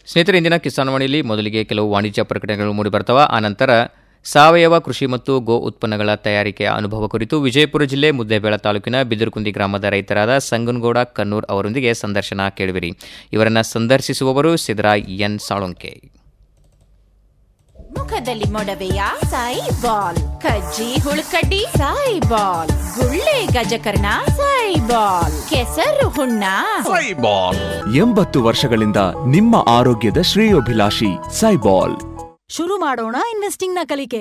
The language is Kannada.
ಸ್ನೇಹಿತರೆ ಇಂದಿನ ಕಿಸಾನ್ವಾಣಿಯಲ್ಲಿ ಮೊದಲಿಗೆ ಕೆಲವು ವಾಣಿಜ್ಯ ಪ್ರಕಟಣೆಗಳು ಮೂಡಿಬರ್ತವ ಆನಂತರ ಸಾವಯವ ಕೃಷಿ ಮತ್ತು ಗೋ ಉತ್ಪನ್ನಗಳ ತಯಾರಿಕೆಯ ಅನುಭವ ಕುರಿತು ವಿಜಯಪುರ ಜಿಲ್ಲೆ ಮುದ್ದೇಬೇಳ ತಾಲೂಕಿನ ಬಿದಿರುಕುಂದಿ ಗ್ರಾಮದ ರೈತರಾದ ಸಂಗನಗೌಡ ಕನ್ನೂರ್ ಅವರೊಂದಿಗೆ ಸಂದರ್ಶನ ಕೇಳುವಿರಿ ಇವರನ್ನ ಸಂದರ್ಶಿಸುವವರು ಸಿದ್ದರಾಯ್ ಎನ್ ಸಾಳುಂಕೆ ಮುಖದಲ್ಲಿ ಮೊಡವೆಯ ಸಾಯಿ ಬಾಲ್ ಕಜ್ಜಿ ಹುಳುಕಡ್ಡಿ ಸಾಯಿ ಬಾಲ್ ಗುಳ್ಳೆ ಗಜಕರ್ಣ ಸಾಯಿ ಬಾಲ್ ಕೆಸರು ಹುಣ್ಣ ಎಂಬತ್ತು ವರ್ಷಗಳಿಂದ ನಿಮ್ಮ ಆರೋಗ್ಯದ ಶ್ರೇಯೋಭಿಲಾಷಿ ಸೈಬಾಲ್ ಶುರು ಮಾಡೋಣ ಇನ್ವೆಸ್ಟಿಂಗ್ ನ ಕಲಿಕೆ